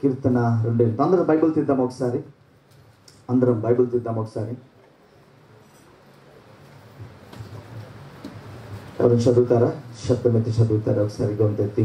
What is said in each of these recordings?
కీర్తన రెండు ఎనిమిది అందరం బైబిల్ తీద్దాం ఒకసారి అందరం బైబిల్ తీద్దాం ఒకసారి ఎవరు చదువుతారా శబ్దమెత్తి చదువుతారా ఒకసారి గొంతెత్తి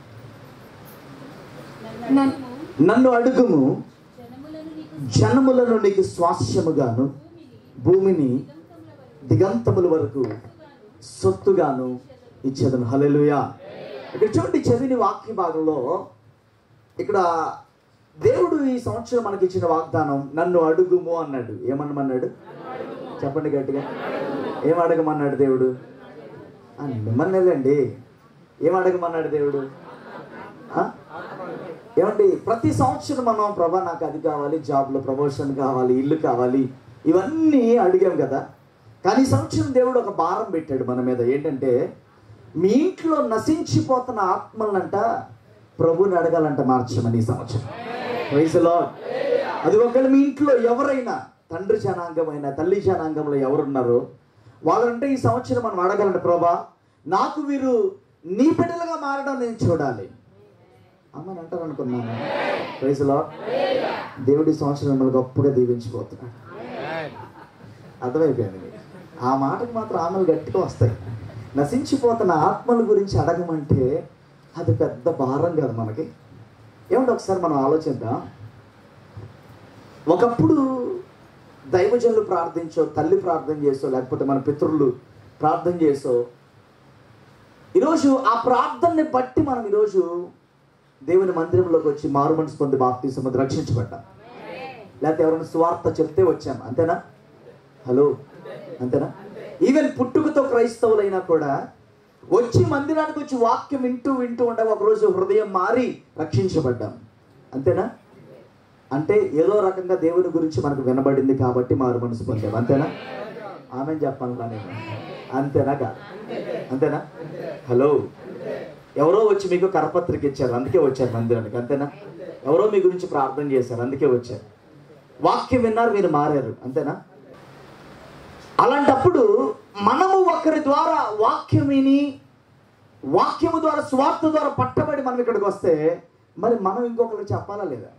నన్ను నన్ను అడుగుము జనములను నీకు జనములను నీకు స్వాస్యముగాను భూమిని దిగంతముల వరకు సొత్తుగాను ఇచ్చేదను హల్లెలూయా ఇక్కడ చూడండి చదివిన వాక్య భాగంలో ఇక్కడ దేవుడు ఈ సంవత్సరం మనకి ఇచ్చిన వాగ్దానం నన్ను అడుగుము అన్నాడు ఏమనమన్నాడు చెప్పండి గట్టిగా ఏం అడగమన్నాడు దేవుడు ఆ, మిమ్మల్ని వెళ్ళండి ఏం అడగమన్నాడు దేవుడు ఆ? ఏమండి ప్రతి సంవత్సరం మనం ప్రభా నాకు అది కావాలి జాబ్లో ప్రమోషన్ కావాలి ఇల్లు కావాలి ఇవన్నీ అడిగాం కదా కానీ ఈ సంవత్సరం దేవుడు ఒక భారం పెట్టాడు మన మీద ఏంటంటే మీ ఇంట్లో నశించిపోతున్న ఆత్మలనంట ప్రభుని అడగాలంట మార్చమని ఈ సంవత్సరం ప్రైజ్ లార్డ్ అది ఒకవేళ మీ ఇంట్లో ఎవరైనా తండ్రి జనాంగమైన తల్లి జనాంగంలో ఎవరున్నారో వాళ్ళంటే ఈ సంవత్సరం మనం అడగాలంట ప్రభా నాకు వీరు నీ బిడ్డలుగా మారడం నేను చూడాలి అమ్మని అంటారు అనుకున్నాను ప్రైజ్ లార్డ్ దేవుడి సంవత్సరం మిమ్మల్ని గొప్పగా దీవించిపోతున్నాడు అర్థమైపోయింది మీకు ఆ మాటకు మాత్రం ఆమెలు గట్టిగా వస్తాయి నశించిపోతున్న ఆత్మల గురించి అడగమంటే అది పెద్ద భారం కదా మనకి ఏమంటే ఒకసారి మనం ఆలోచిద్దాం ఒకప్పుడు దైవజనులు ప్రార్థించో తల్లి ప్రార్థన చేసో లేకపోతే మన పితరులు ప్రార్థన చేసో ఈరోజు ఆ ప్రార్థనని బట్టి మనం ఈరోజు దేవుని మందిరంలోకి వచ్చి మారు మనసు పొంది బాప్తీసం పొంది రక్షించబడ్డాం లేకపోతే ఎవరైనా స్వార్థ చెప్తే వచ్చాం అంతేనా హలో అంతేనా ఈవెన్ పుట్టుకతో క్రైస్తవులైనా కూడా వచ్చి మందిరానికి వచ్చి వాక్యం వింటూ వింటూ ఉండగా ఒకరోజు హృదయం మారి రక్షించబడ్డాం అంతేనా అంటే ఏదో రకంగా దేవుని గురించి మనకు వినబడింది కాబట్టి మారు మనసు పొందాం అంతేనా ఆమె చెప్పాను కానీ అంతేనా కాదు అంతేనా హలో ఎవరో వచ్చి మీకు కరపత్రిక ఇచ్చారు అందుకే వచ్చారు మందిరానికి అంతేనా ఎవరో మీ గురించి ప్రార్థన చేశారు అందుకే వచ్చారు వాక్యం విన్నారు మీరు మారారు అంతేనా అలాంటప్పుడు మనము ఒకరి ద్వారా వాక్యం విని వాక్యము ద్వారా స్వార్థ ద్వారా పట్టబడి మనం ఇక్కడికి వస్తే మరి మనం ఇంకొకరికి చెప్పాలా లేదా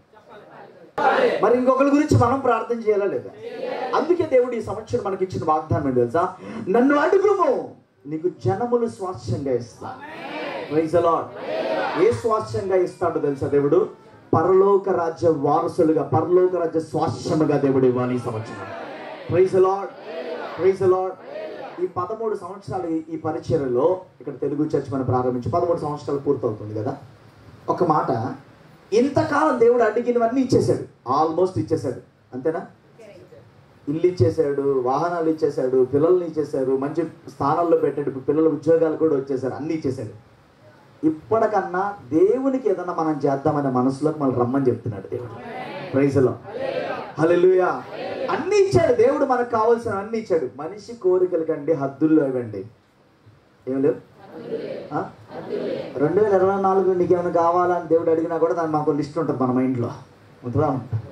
మరి ఇంకొకరి గురించి మనం ప్రార్థన చేయాలా లేదా అందుకే దేవుడు ఈ సంవత్సరం మనకి ఇచ్చిన వాగ్దానం ఏంటి తెలుసా నన్ను అడుగుము నీకు జనములు స్వాస్థ్యంగా ఇస్తా ప్రైజ్ లార్డ్ ఏ స్వాస్థ్యంగా ఇస్తాడో తెలుసా దేవుడు పరలోక రాజ్య వారసులుగా పరలోక రాజ్య స్వాస్థ్యముగా దేవుడు ఇవ్వాలి ఈ సంవత్సరం ప్రైజ్ లార్డ్ ప్రైజ్ లార్డ్ ఈ పదమూడు సంవత్సరాలు ఈ- ఈ పరిచర్యలో ఇక్కడ తెలుగు చర్చ్ మనం ప్రారంభించి పదమూడు సంవత్సరాలు పూర్తవుతుంది కదా ఒక మాట ఇంతకాలం దేవుడు అడిగినవన్నీ ఇచ్చేశాడు ఆల్మోస్ట్ ఇచ్చేశాడు అంతేనా ఇల్లు ఇచ్చేశాడు వాహనాలు ఇచ్చేశాడు పిల్లల్ని ఇచ్చేశాడు మంచి స్థానాల్లో పెట్టాడు ఇప్పుడు పిల్లల ఉద్యోగాలు కూడా వచ్చేసారు అన్నీ ఇచ్చేశాడు ఇప్పటికన్నా దేవునికి ఏదన్నా మనం చేద్దామనే మనసులోకి మనం రమ్మని చెప్తున్నాడు దేవుడు ప్రైజ్లో హల్లెలూయా అన్ని ఇచ్చాడు దేవుడు మనకు కావాల్సిన అన్ని ఇచ్చాడు మనిషి కోరికల కండి హద్దుల్లో ఇవ్వండి ఏం లేవు ఆ? రెండు వేల ఇరవై నాలుగు నీకు ఏమైనా కావాలని దేవుడు అడిగినా కూడా దాని మాకు లిస్ట్ ఉంటుంది మన మైండ్లో ఉంటుందా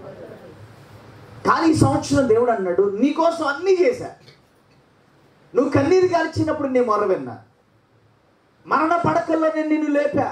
కానీ ఈ సంవత్సరం దేవుడు అన్నాడు నీకోసం అన్నీ చేశా నువ్వు కన్నీరు కాల్చినప్పుడు నేను మొర విన్నా మరణ పడకల్లో నేను నిన్ను లేపా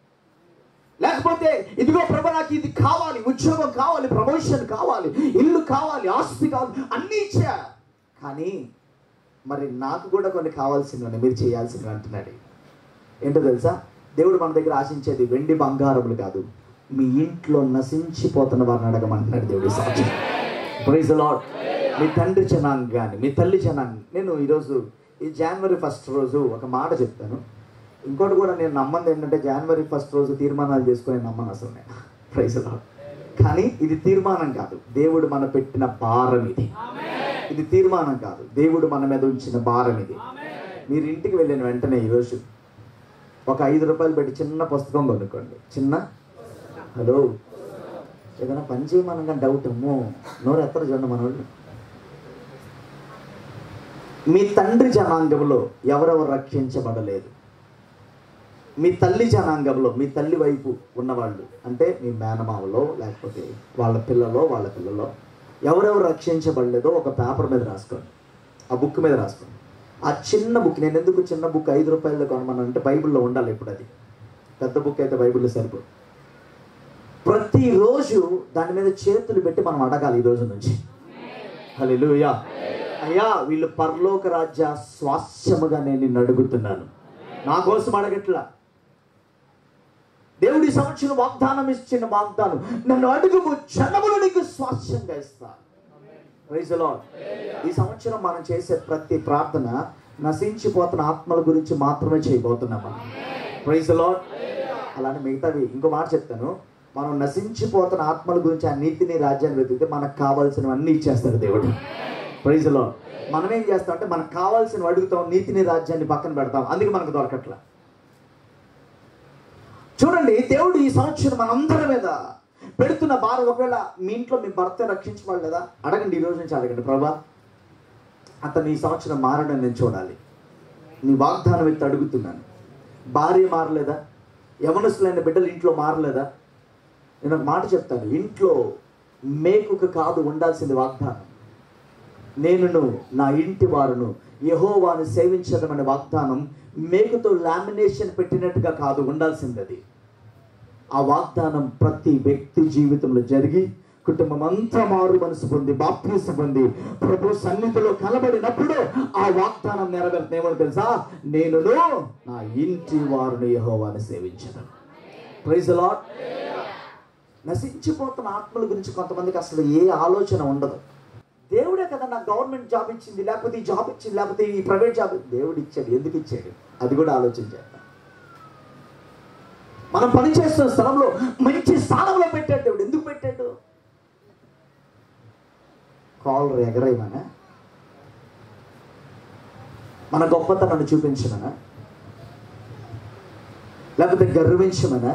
లేకపోతే ఇదిగో ప్రభు నాకు ఇది కావాలి ఉద్యోగం కావాలి ప్రమోషన్ కావాలి ఇల్లు కావాలి ఆస్తి కావాలి అన్నీ ఇచ్చా కానీ మరి నాకు కూడా కొన్ని కావాల్సినవి మీరు చేయాల్సినవి అంటున్నాడు ఏంటో తెలుసా దేవుడు మన దగ్గర ఆశించేది వెండి బంగారములు కాదు మీ ఇంట్లో నశించిపోతున్న వారిని అడగమంటున్నాడు దేవుడు ఈ సంవత్సరం ప్రైజ్ లాడ్ మీ తండ్రి జనాంగ కానీ మీ తల్లి జనాంగ నేను ఈరోజు ఈ జనవరి ఫస్ట్ రోజు ఒక మాట చెప్తాను ఇంకోటి కూడా నేను నమ్మది ఏంటంటే జనవరి ఫస్ట్ రోజు తీర్మానాలు చేసుకుని నమ్మను అసలు నేను ప్రైజ్ లాడ్ కానీ ఇది తీర్మానం కాదు దేవుడు మన పెట్టిన భారం ఇది ఇది తీర్మానం కాదు దేవుడు మన మీద ఉంచిన భారం ఇది మీరు ఇంటికి వెళ్ళిన వెంటనే ఈరోజు ఒక ఐదు రూపాయలు పెట్టి చిన్న పుస్తకం కొనుక్కోండి చిన్న హలో ఏదైనా పని చేయమనగా డౌట్ అమ్మో నోరు ఎత్తరు చూడండి మనోళ్ళు మీ తండ్రి జనాంగంలో ఎవరెవరు రక్షించబడలేదు మీ తల్లి జనాంగంలో మీ తల్లి వైపు ఉన్నవాళ్ళు అంటే మీ మేనమావలో లేకపోతే వాళ్ళ పిల్లలో వాళ్ళ పిల్లలో ఎవరెవరు రక్షించబడలేదో ఒక పేపర్ మీద రాసుకోండి ఆ బుక్ మీద రాసుకోండి ఆ చిన్న బుక్ నేను ఎందుకు చిన్న బుక్ ఐదు రూపాయలు కొనమని అంటే బైబిల్లో ఉండాలి ఇప్పుడు అది పెద్ద బుక్ అయితే బైబిల్లో సరిపోదు ప్రతిరోజు దాని మీద చేతులు పెట్టి మనం అడగాలి ఈ రోజు నుంచి హల్లెలూయా అయ్యా వీళ్ళు పరలోక రాజ్య స్వాస్యముగా నేను నిన్ను అడుగుతున్నాను నా కోసం అడగట్లా దేవుడి ఈ సంవత్సరం వాగ్దానం ఇచ్చిన వాగ్దానం నన్ను అడుగుము జనములు నీకు స్వాస్యంగా ఇస్తా ప్రైజ్ లార్డ్ ఈ సంవత్సరం మనం చేసే ప్రతి ప్రార్థన నశించిపోతున్న ఆత్మల గురించి మాత్రమే చేయబోతున్నాం మనం ప్రైజ్ లార్డ్ అలానే మిగతావి ఇంకో మాట చెప్తాను మనం నశించిపోతున్న ఆత్మల గురించి ఆ నీతిని రాజ్యాన్ని వెతికితే మనకు కావాల్సినవన్నీ ఇచ్చేస్తాడు దేవుడు ప్రైజ్ లార్డ్ మనం ఏం చేస్తాం అంటే మనకు కావాల్సినవి అడుగుతాం నీతిని రాజ్యాన్ని పక్కన పెడతాం అందుకే మనకు దొరకట్లా చూడండి దేవుడు ఈ సంవత్సరం మనందరి మీద పెడుతున్న భారం ఒకవేళ మీ ఇంట్లో మీ భర్త రక్షించబడలేదా లేదా అడగండి ఈ రోజు నుంచి అడగండి ప్రభా అతను ఈ సంవత్సరం మారడం నేను చూడాలి నీ వాగ్దానం ఎత్తి అడుగుతున్నాను భార్య మారలేదా యవనస్తులైన బిడ్డలు ఇంట్లో మారలేదా నేను ఒక మాట చెప్తాను ఇంట్లో మేకుకు కాదు ఉండాల్సింది వాగ్దానం నేనును నా ఇంటి వారును యహోవాను సేవించడం అనే వాగ్దానం మేకుతో లామినేషన్ పెట్టినట్టుగా కాదు ఉండాల్సింది అది ఆ వాగ్దానం ప్రతి వ్యక్తి జీవితంలో జరిగి కుటుంబం అంతా మారు మనసు పొంది బాప్తీసం పొంది ప్రభు సన్నిధిలో కలబడినప్పుడు ఆ వాగ్దానం నెరవేరుతుంది ఏమో తెలుసా నేనును నా ఇంటి వారిని యహోవాను సేవించడం ప్రైజ్ లాట్ నశించిపోతున్న ఆత్మల గురించి కొంతమందికి అసలు ఏ ఆలోచన ఉండదు దేవుడే కదా నాకు గవర్నమెంట్ జాబ్ ఇచ్చింది లేకపోతే ఈ జాబ్ ఇచ్చింది లేకపోతే ఈ ప్రైవేట్ జాబ్ దేవుడు ఇచ్చాడు ఎందుకు ఇచ్చాడు అది కూడా ఆలోచించాడు మనం పనిచేస్తున్న స్థలంలో మంచి స్థానంలో పెట్టాడు దేవుడు ఎందుకు పెట్టాడు కాలర్ ఎగరేయమనా మన గొప్పతనాన్ని చూపించమనా లేకపోతే గర్వించమనా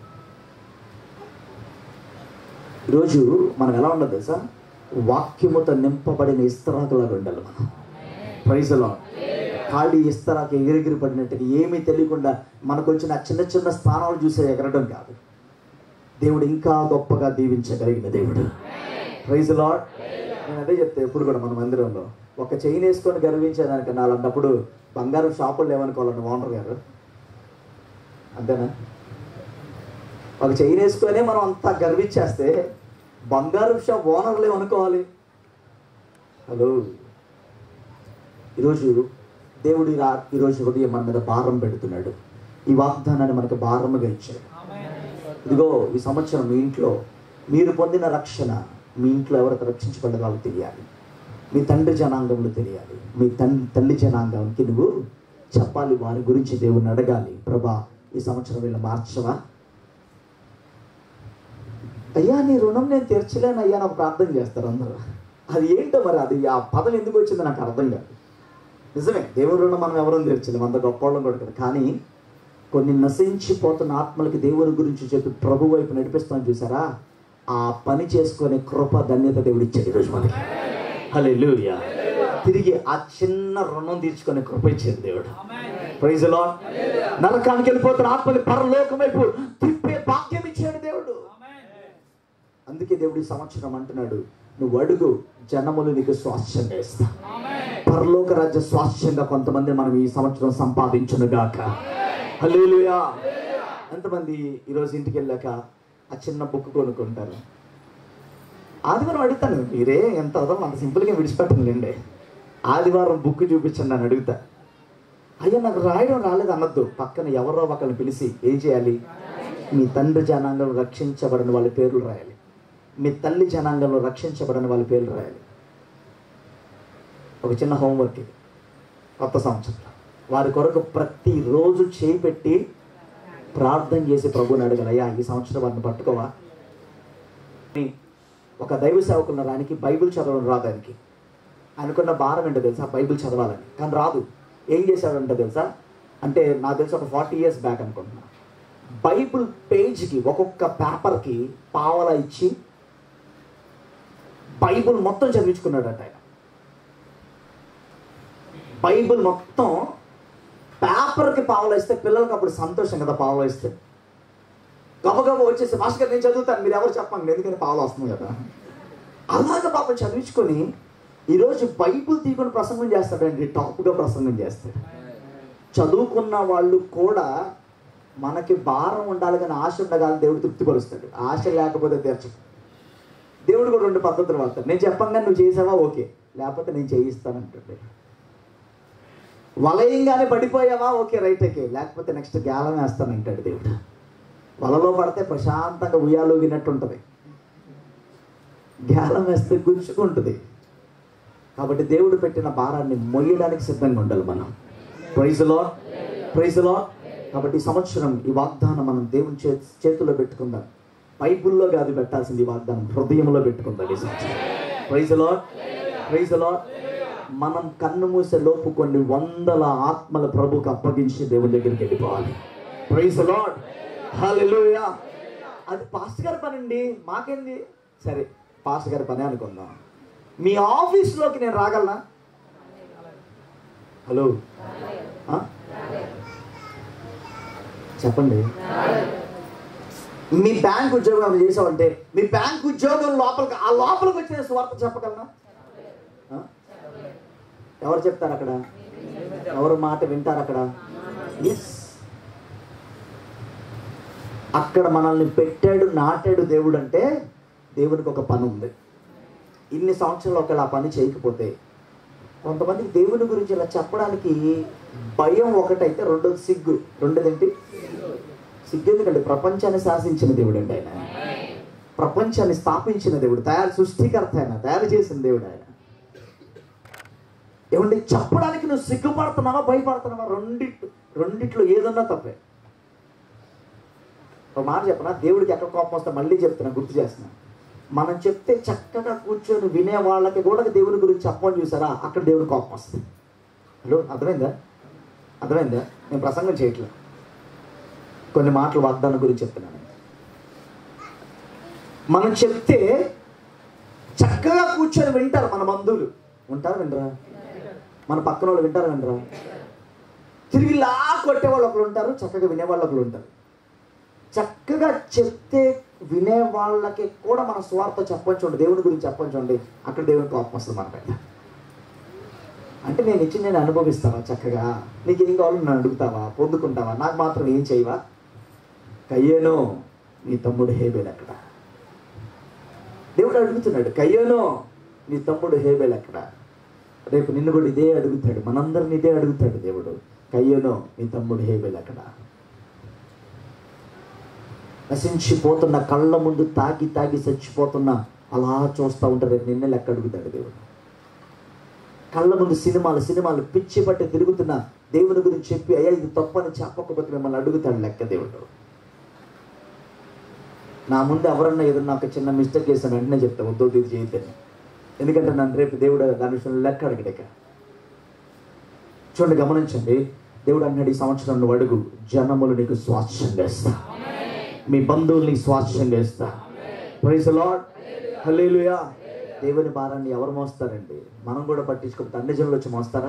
ఈరోజు మనం ఎలా ఉండదు తెలుసా వాక్యముతో నింపబడిన ఇస్తరాకులాగా ఉండాలి మనం ప్రైజ్లో ఖాళీ ఇస్తరాకు ఎగిరెగిరి పడినట్టుగా ఏమీ తెలియకుండా మనకు వచ్చిన ఆ చిన్న చిన్న స్థానాలు చూసే ఎగరడం కాదు దేవుడు ఇంకా గొప్పగా దీవించగలిగిన దేవుడు ప్రైజ్ లాడ్ నేను అదే చెప్తే ఎప్పుడు కూడా మన మందిరంలో ఒక చైన్ వేసుకొని గర్వించేదానికన్నా అలాంటప్పుడు బంగారం షాపులు లేవనుకోవాలండి ఓనర్ గారు అంతేనా ఒక చైన్ వేసుకొని మనం అంతా గర్వించేస్తే బంగారు షాప్ ఓనర్లు ఏమనుకోవాలి హలో ఈరోజు దేవుడు రా ఈరోజు ఉదయం మన మీద భారం పెడుతున్నాడు ఈ వాగ్దానాన్ని మనకు భారముగా ఇచ్చాడు ఇదిగో ఈ సంవత్సరం మీ ఇంట్లో మీరు పొందిన రక్షణ మీ ఇంట్లో ఎవరికి రక్షించబడ్డ వాళ్ళకి తెలియాలి మీ తండ్రి జనాంగంలో తెలియాలి మీ తండ్రి తల్లి జనాంగానికి నువ్వు చెప్పాలి వారి గురించి దేవుని అడగాలి ప్రభా ఈ సంవత్సరం వీళ్ళు మార్చవా అయ్యా నీ రుణం నేను తీర్చలేను అయ్యా నాకు ప్రార్థన చేస్తారు అందరూ అది ఏంటో మరి అది ఆ పదం ఎందుకు వచ్చిందో నాకు అర్థం కాదు నిజమే దేవుని రుణం మనం ఎవరూ తీర్చలేము అంత గొప్పవాళ్ళం కూడా కదా కానీ కొన్ని నశించిపోతున్న ఆత్మలకి దేవుని గురించి చెప్పి ప్రభు వైపు నడిపిస్తాను చూసారా ఆ పని చేసుకునే కృప ధన్యత దేవుడు ఇచ్చాడు ఈరోజు మనకి హలే తిరిగి ఆ చిన్న రుణం తీర్చుకునే కృప ఇచ్చాడు దేవుడు ప్రైజ్ లో నరకానికి వెళ్ళిపోతున్న ఆత్మని పరలోకం వైపు తిప్పే భాగ్యం ఇచ్చాడు దేవుడు అందుకే దేవుడు ఈ సంవత్సరం అంటున్నాడు నువ్వు అడుగు జనములు నీకు స్వాస్థ్యంగా ఇస్తా పరలోక రాజ్య స్వాస్థ్యంగా కొంతమంది మనం ఈ సంవత్సరం సంపాదించును గాక హల్లెలూయా ఎంతమంది ఈరోజు ఇంటికి వెళ్ళాక ఆ చిన్న బుక్ కొనుక్కుంటారు ఆదివారం అడుగుతాను మీరే ఎంత అవుతాం అంత సింపుల్గా విడిచిపెట్టనులేండి ఆదివారం బుక్ చూపించండి అని అడుగుతా అయ్యా నాకు రాయడం రాలేదు అనొద్దు పక్కన ఎవరో ఒకరిని పిలిచి ఏం చేయాలి మీ తండ్రి జనాంగం రక్షించబడిన వాళ్ళ పేర్లు రాయాలి మీ తల్లి జనాంగంలో రక్షించబడిన వాళ్ళ పేర్లు రాయాలి ఒక చిన్న హోంవర్క్ ఇది కొత్త సంవత్సరంలో వారి కొరకు ప్రతిరోజు చేయి పెట్టి ప్రార్థన చేసి ప్రభుని అడగాలి అయ్యా ఈ సంవత్సరం వారిని పట్టుకోవా అని ఒక దైవ సేవకున్న రానికి బైబిల్ చదవడం రాదానికి అనుకున్న భారం ఏంటో తెలుసా బైబిల్ చదవాలని కానీ రాదు ఏం చేశాడంటే తెలుసా అంటే నాకు తెలిసి ఒక ఫార్టీ ఇయర్స్ బ్యాక్ అనుకుంటున్నా బైబిల్ పేజ్కి ఒక్కొక్క పేపర్కి పావలా ఇచ్చి బైబిల్ మొత్తం చదివించుకున్నాడట ఆయన బైబిల్ మొత్తం పేపర్కి పావలా ఇస్తే పిల్లలకి అప్పుడు సంతోషం కదా పావలా ఇస్తే గబగబ వచ్చేసి మాస్టర్ నేను చదువుతాను మీరు ఎవరు చెప్పండి ఎందుకని పావలా వస్తుంది కదా అలాగ పాపం చదివించుకొని ఈరోజు బైబిల్ తీసుకొని ప్రసంగం చేస్తాడండి టాప్గా ప్రసంగం చేస్తాడు చదువుకున్న వాళ్ళు కూడా మనకి భారం ఉండాలి కానీ ఆశ ఉండగాలి దేవుడు తృప్తిపరుస్తాడు ఆశ లేకపోతే తీర్చడు దేవుడు కూడా రెండు పద్ధతులు వాడతాడు నేను చెప్పంగా నువ్వు చేసావా ఓకే లేకపోతే నేను చేయిస్తానంటుండే వలయంగానే పడిపోయావా ఓకే రైట్ ఓకే లేకపోతే నెక్స్ట్ గ్యాలం వేస్తానంటాడు దేవుడు వలలో పడితే ప్రశాంతంగా ఉయ్యాలు వినట్టు ఉంటుంది గ్యాలం వేస్తే గుంజుకుంటుంది కాబట్టి దేవుడు పెట్టిన భారాన్ని మొయ్యడానికి సిద్ధంగా ఉండాలి మనం ప్రైజ్లో ప్రైజ్లో కాబట్టి ఈ సంవత్సరం ఈ వాగ్దానం మనం దేవుని చే చేతిలో పెట్టుకుందాం బైబుల్లో కాదు పెట్టాల్సింది ఈ వాగ్దానం హృదయంలో పెట్టుకుందాం ఈ సంవత్సరం ప్రైజ్లో ప్రైజ్లో మనం కన్ను మూసే లోపు కొన్ని వందల ఆత్మల ప్రభుకు అప్పగించి దేవుని దగ్గరికి వెళ్ళిపోవాలి ప్రైజ్ లాడ్ హల్లెలూయా అది పాస్టర్ గారి పని అండి మాకేంది సరే పాస్టర్ గారి పని అనుకుందాం మీ ఆఫీస్లోకి నేను రాగలనా హలో ఆ? చెప్పండి మీ బ్యాంక్ ఉద్యోగం చేసామంటే మీ బ్యాంక్ ఉద్యోగం లోపలికి ఆ లోపలికి వచ్చిన స్వార్థ చెప్పగలనా ఆ? ఎవరు చెప్తారు అక్కడ ఎవరు మాట వింటారు అక్కడ ఎస్ అక్కడ మనల్ని పెట్టాడు నాటాడు దేవుడు అంటే దేవునికి ఒక పని ఉంది ఇన్ని సంవత్సరాలు ఒకవేళ ఆ పని చేయకపోతే కొంతమందికి దేవుని గురించి ఇలా చెప్పడానికి భయం ఒకటైతే రెండోది సిగ్గు రెండోదేంటి సిగ్గు ఎందుకంటే ప్రపంచాన్ని శాసించిన దేవుడు అండి ఆయన ప్రపంచాన్ని స్థాపించిన దేవుడు తయారు సృష్టికర్త ఆయన తయారు చేసిన దేవుడు ఆయన ఏమండి చెప్పడానికి నువ్వు సిగ్గుపడుతున్నావా భయపడుతున్నావా రెండిట్లు రెండిట్లో ఏదన్నా తప్పే ఒక మాట చెప్పనా దేవుడికి ఎక్కడ కోపం వస్తే మళ్ళీ చెప్తున్నా గుర్తు చేస్తున్నా మనం చెప్తే చక్కగా కూర్చొని వినే వాళ్ళకి కూడా దేవుని గురించి చెప్పమని చూసారా అక్కడ దేవుడి కోపం వస్తుంది హలో అర్థమైందా అర్థమైందా నేను ప్రసంగం చేయట్లే కొన్ని మాటలు వాగ్దానం గురించి చెప్తున్నాను మనం చెప్తే చక్కగా కూర్చొని వింటారు మన బంధువులు ఉంటారు వినరా మన పక్కన వాళ్ళు వింటారు వినరా తిరిగి లా కొట్టేవాళ్ళు ఒకరు ఉంటారు చక్కగా వినేవాళ్ళు ఒకరు ఉంటారు చక్కగా చెప్తే వినే వాళ్ళకి కూడా మన స్వార్థ చెప్పంచండి దేవుని గురించి చెప్పంచండి అక్కడ దేవుని కోపం వస్తుంది మన పైన అంటే నేను ఇచ్చి నేను అనుభవిస్తావా చక్కగా నీకు ఏం కావాలో నన్ను అడుగుతావా పొందుకుంటావా నాకు మాత్రం ఏం చేయవా కయ్యేనో నీ తమ్ముడు హేబేల్ ఎక్కడ దేవుడు అడుగుతున్నాడు కయ్యేనో నీ తమ్ముడు హేబేల్ ఎక్కడ రేపు నిన్ను కూడా ఇదే అడుగుతాడు మనందరిని ఇదే అడుగుతాడు దేవుడు కయ్యేనో నీ తమ్ముడు హేబేల్ ఎక్కడ నశించిపోతున్న కళ్ళ ముందు తాగి తాగి చచ్చిపోతున్న అలా చూస్తూ ఉంటారు నిన్న లెక్క అడుగుతాడు దేవుడు కళ్ళ ముందు సినిమాలు సినిమాలు పిచ్చి పట్టి తిరుగుతున్న దేవుని గురించి చెప్పి అయ్యా ఇది తప్పని చెప్పకపోతే మిమ్మల్ని అడుగుతాడు లెక్క దేవుడు నా ముందు ఎవరన్నా ఏదన్నా ఒక చిన్న మిస్టేక్ చేశాను వెంటనే చెప్తా వద్దు ఇది చేయొద్దని ఎందుకంటే నన్ను రేపు దేవుడు దాని విషయంలో లెక్క అడిగడక చూడండి గమనించండి దేవుడు అన్నాడు ఈ సంవత్సరం నువ్వు అడుగు జనములు నీకు స్వాస్థ్యంగా ఇస్తా మీ బంధువుల్ని స్వాస్థ్యంగా ఇస్తా ప్రైజ్ లాడ్ హల్లెలూయా దేవుని భారాన్ని ఎవరు మోస్తారండి మనం కూడా పట్టించుకుంటే అన్ని జనులు వచ్చి మోస్తారా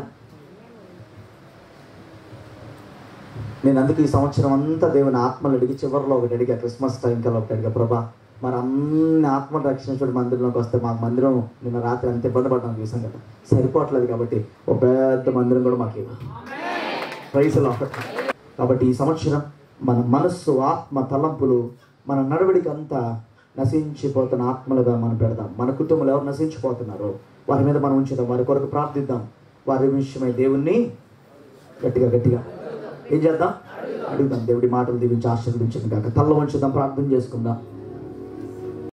నేను అందుకు ఈ సంవత్సరం అంతా దేవుని ఆత్మలు అడిగి చివరిలో ఒకటి అడిగా క్రిస్మస్ టైం కల్లా ఒకటి అడిగా ప్రభా మరి అన్ని ఆత్మలు రక్షించుడు మందిరంలోకి వస్తే మాకు మందిరం నిన్న రాత్రి అంత ఇబ్బంది పడడం చూసాం కదా సరిపోవట్లేదు కాబట్టి ఒక పెద్ద మందిరం కూడా మాకు ఇవ్వ ప్రైజ్ కాబట్టి ఈ సంవత్సరం మన మనస్సు ఆత్మ తలంపులు మన నడవడిక అంతా నశించిపోతున్న ఆత్మలుగా మనం పెడదాం మన కుటుంబంలో ఎవరు నశించిపోతున్నారో వారి మీద మనం ఉంచుదాం వారి కొరకు ప్రార్థిద్దాం వారి విషయమై దేవుణ్ణి గట్టిగా గట్టిగా ఏం చేద్దాం అడుగుదాం దేవుడి మాటలు దీవించి ఆశీర్వదించండి కాక తల్ల ఉంచుదాం ప్రార్థన చేసుకుందాం